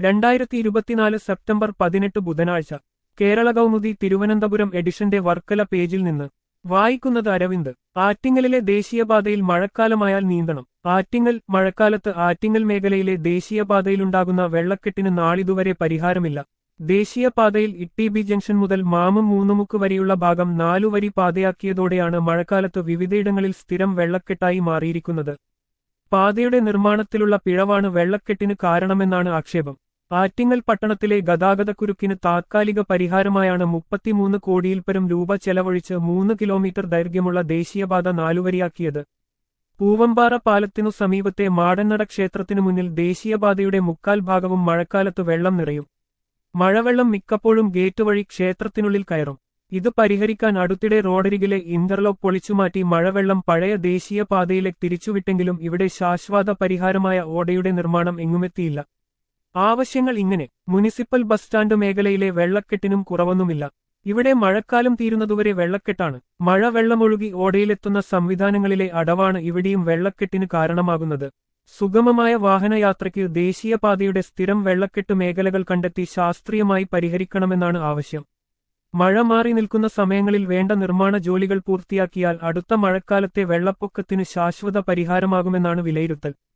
രണ്ടായിരത്തി ഇരുപത്തിനാല് സെപ്റ്റംബർ പതിനെട്ട് ബുധനാഴ്ച കേരള കൗമുദി തിരുവനന്തപുരം എഡിഷന്റെ വർക്കല പേജിൽ നിന്ന് വായിക്കുന്നത് അരവിന്ദ് ആറ്റിങ്ങലിലെ ദേശീയപാതയിൽ മഴക്കാലമായാൽ നീന്തണം ആറ്റിങ്ങൽ മഴക്കാലത്ത് ആറ്റിങ്ങൽ മേഖലയിലെ ദേശീയപാതയിലുണ്ടാകുന്ന വെള്ളക്കെട്ടിന് നാളിതുവരെ പരിഹാരമില്ല ദേശീയപാതയിൽ ഇട്ടിബി ജംഗ്ഷൻ മുതൽ മാമം മൂന്നുമുക്ക് വരെയുള്ള ഭാഗം നാലുവരി പാതയാക്കിയതോടെയാണ് മഴക്കാലത്ത് വിവിധയിടങ്ങളിൽ സ്ഥിരം വെള്ളക്കെട്ടായി മാറിയിരിക്കുന്നത് പാതയുടെ നിർമ്മാണത്തിലുള്ള പിഴവാണ് വെള്ളക്കെട്ടിന് കാരണമെന്നാണ് ആക്ഷേപം ആറ്റിങ്ങൽ പട്ടണത്തിലെ ഗതാഗതക്കുരുക്കിന് താത്കാലിക പരിഹാരമായാണ് മുപ്പത്തിമൂന്ന് കോടിയിൽപ്പരം രൂപ ചെലവഴിച്ച് മൂന്ന് കിലോമീറ്റർ ദൈർഘ്യമുള്ള ദേശീയപാത നാലുവരിയാക്കിയത് പൂവമ്പാറ പാലത്തിനു സമീപത്തെ മാടന്നട ക്ഷേത്രത്തിനു മുന്നിൽ ദേശീയപാതയുടെ മുക്കാൽ ഭാഗവും മഴക്കാലത്ത് വെള്ളം നിറയും മഴവെള്ളം മിക്കപ്പോഴും ഗേറ്റ് വഴി ക്ഷേത്രത്തിനുള്ളിൽ കയറും ഇത് പരിഹരിക്കാൻ അടുത്തിടെ റോഡരികിലെ ഇന്റർലോക്ക് പൊളിച്ചുമാറ്റി മഴവെള്ളം പഴയ ദേശീയപാതയിലേക്ക് തിരിച്ചുവിട്ടെങ്കിലും ഇവിടെ ശാശ്വത പരിഹാരമായ ഓടയുടെ നിർമ്മാണം എങ്ങുമെത്തിയില്ല ആവശ്യങ്ങൾ ഇങ്ങനെ മുനിസിപ്പൽ ബസ് സ്റ്റാൻഡ് മേഖലയിലെ വെള്ളക്കെട്ടിനും കുറവൊന്നുമില്ല ഇവിടെ മഴക്കാലം തീരുന്നതുവരെ വെള്ളക്കെട്ടാണ് മഴ വെള്ളമൊഴുകി ഓടയിലെത്തുന്ന സംവിധാനങ്ങളിലെ അടവാണ് ഇവിടെയും വെള്ളക്കെട്ടിന് കാരണമാകുന്നത് സുഗമമായ വാഹനയാത്രയ്ക്ക് ദേശീയപാതയുടെ സ്ഥിരം വെള്ളക്കെട്ട് മേഖലകൾ കണ്ടെത്തി ശാസ്ത്രീയമായി പരിഹരിക്കണമെന്നാണ് ആവശ്യം മഴ മാറി നിൽക്കുന്ന സമയങ്ങളിൽ വേണ്ട നിർമ്മാണ ജോലികൾ പൂർത്തിയാക്കിയാൽ അടുത്ത മഴക്കാലത്തെ വെള്ളപ്പൊക്കത്തിന് ശാശ്വത പരിഹാരമാകുമെന്നാണ് വിലയിരുത്തൽ